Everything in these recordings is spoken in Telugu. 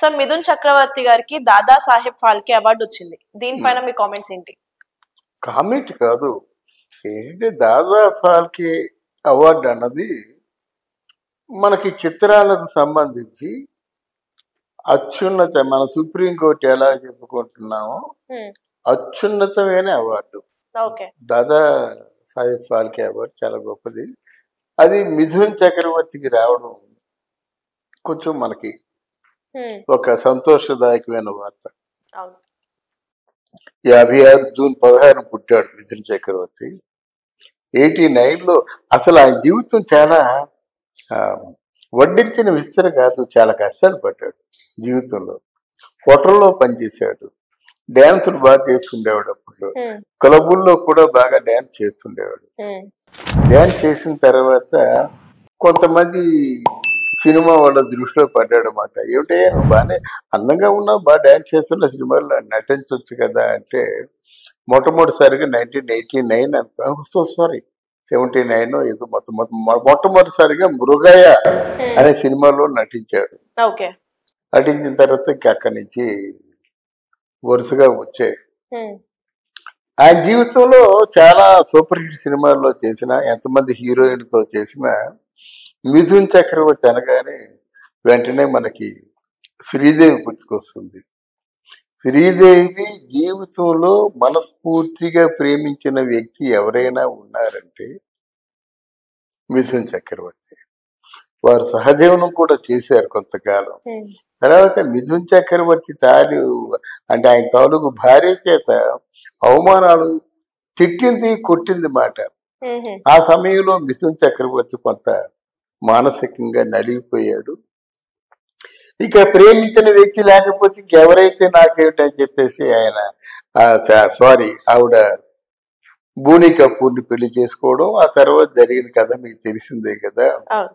సో మిథున్ చక్రవర్తి గారికి దాదా సాహెబ్ ఫాల్కే అవార్డు వచ్చింది దీనిపైన మీ కామెంట్స్ ఏంటి కామెంట్ కాదు ఏంటంటే దాదా ఫాల్కే అవార్డు అన్నది మనకి చిత్రాలకు సంబంధించి అత్యున్నత మన సుప్రీంకోర్టు ఎలా చెప్పుకుంటున్నామో Hmm. అత్యున్నతమైన award okay Dada Saheb Phalke award చాలా గొప్పది అది మిథున్ చక్రవర్తికి రావడం కొంచెం మనకి హ్మ్. ఒక సంతోషదాయకమైన వార్త అవును యాభై ఆరు జూన్ పదహారు పుట్టాడు మిథున్ చక్రవర్తి ఎయిటీ నైన్లో అసలు ఆయన జీవితం చాలా ఆ, వడ్డించిన విస్తర కాదు చాలా కష్టాలు పడ్డాడు జీవితంలో హోటల్లో పనిచేశాడు డ్యాన్సులు బాగా చేస్తుండేవాడు అప్పుడు హ్మ్. క్లబుల్లో కూడా బాగా డ్యాన్స్ చేస్తుండేవాడు హ్మ్. డ్యాన్స్ చేసిన తర్వాత కొంతమంది సినిమా వాళ్ళ దృష్టిలో పడ్డాడు అనమాట ఏమిటే నువ్వు బాగానే అందంగా ఉన్నావు బాగా డ్యాన్స్ చేస్తున్న సినిమాల్లో నటించవచ్చు కదా అంటే మొట్టమొదటిసారిగా నైన్టీన్ ఎయిటీ నైన్ అనుకో సారీ సెవెంటీ నైన్ ఏదో మొత్తం మొత్తం మొ- మొట్టమొదటిసారిగా మృగయ్య అనే సినిమాలో నటించాడు ఓకే నటించిన తర్వాత ఇంక అక్కడి నుంచి వరుసగా వచ్చాయి హ్మ్. ఆయన జీవితంలో చాలా సూపర్ హిట్ సినిమాల్లో చేసిన ఎంతమంది హీరోయిన్తో చేసిన మిథున్ చక్రవర్తి అనగానే వెంటనే మనకి శ్రీదేవి గుర్తుకొస్తుంది శ్రీదేవి జీవితంలో మనస్ఫూర్తిగా ప్రేమించిన వ్యక్తి ఎవరైనా ఉన్నారంటే మిథున్ చక్రవర్తి వారు సహజీవనం కూడా చేశారు కొంతకాలం హ్మ్. తర్వాత మిథున్ చక్రవర్తి తాలు అంటే ఆయన తాలూకు భార్య చేత అవమానాలు తిట్టింది కొట్టింది మాట హ్మ్. హ్మ్. ఆ సమయంలో మిథున్ చక్రవర్తి కొంత మానసికంగా నలిగిపోయాడు ఇక ప్రేమించిన వ్యక్తి లేకపోతే ఇంకెవరైతే నాకేమిటని చెప్పేసి ఆయన సారీ ఆవిడ బూని కపూర్ని పెళ్లి చేసుకోవడం ఆ తర్వాత జరిగిన కథ మీకు తెలిసిందే కదా అవును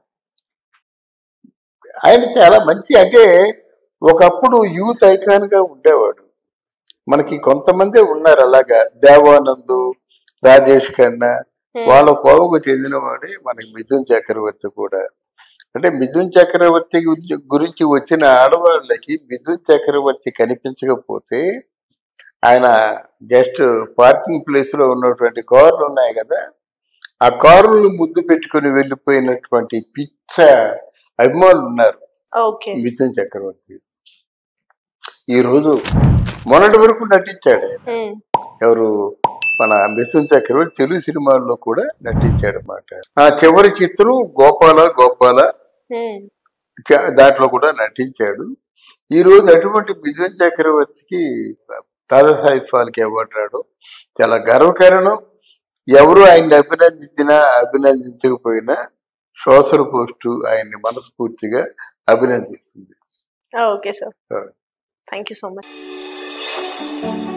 ఆయన చాలా మంచి అంటే ఒకప్పుడు యూత్ ఐకాన్ గా ఉండేవాడు మనకి కొంతమంది ఉన్నారు అలాగా దేవానంద్ రాజేష్ ఖన్నా హ్మ్. వాళ్ళ కోవకు చెందినవాడే మనకి మిథున్ చక్రవర్తి కూడా అంటే మిథున్ చక్రవర్తి గురించి- గురించి వచ్చిన ఆడవాళ్ళకి మిథున్ చక్రవర్తి కనిపించకపోతే ఆయన జస్ట్ పార్కింగ్ ప్లేస్ లో ఉన్నటువంటి కార్లు ఉన్నాయి కదా ఆ కారులను ముద్దు పెట్టుకుని వెళ్ళిపోయినటువంటి పిచ్చ అభిమానులు ఉన్నారు ఓకే మిథున్ చక్రవర్తి ఈ రోజు మొన్నటి వరకు నటించాడు ఆయన హ్మ్. ఎవరు మన మిథున్ చక్రవర్తి తెలుగు సినిమాల్లో కూడా నటించాడు అన్నమాట ఆ చివరి చిత్రం గోపాల గోపాల హ్మ్. చ- దాంట్లో కూడా నటించాడు ఈ రోజు అటువంటి మిథున్ చక్రవర్తికి దాదాసాహెబ్ ఫాల్కే అవార్డు రావడం చాలా గర్వకారణం ఎవరు ఆయన్ని అభినందించినా అభినందించకపోయినా సోషల్ పోస్టు ఆయన్ని మనస్ఫూర్తిగా అభినందిస్తుంది ఓకే సార్ ఆ. Thank you so much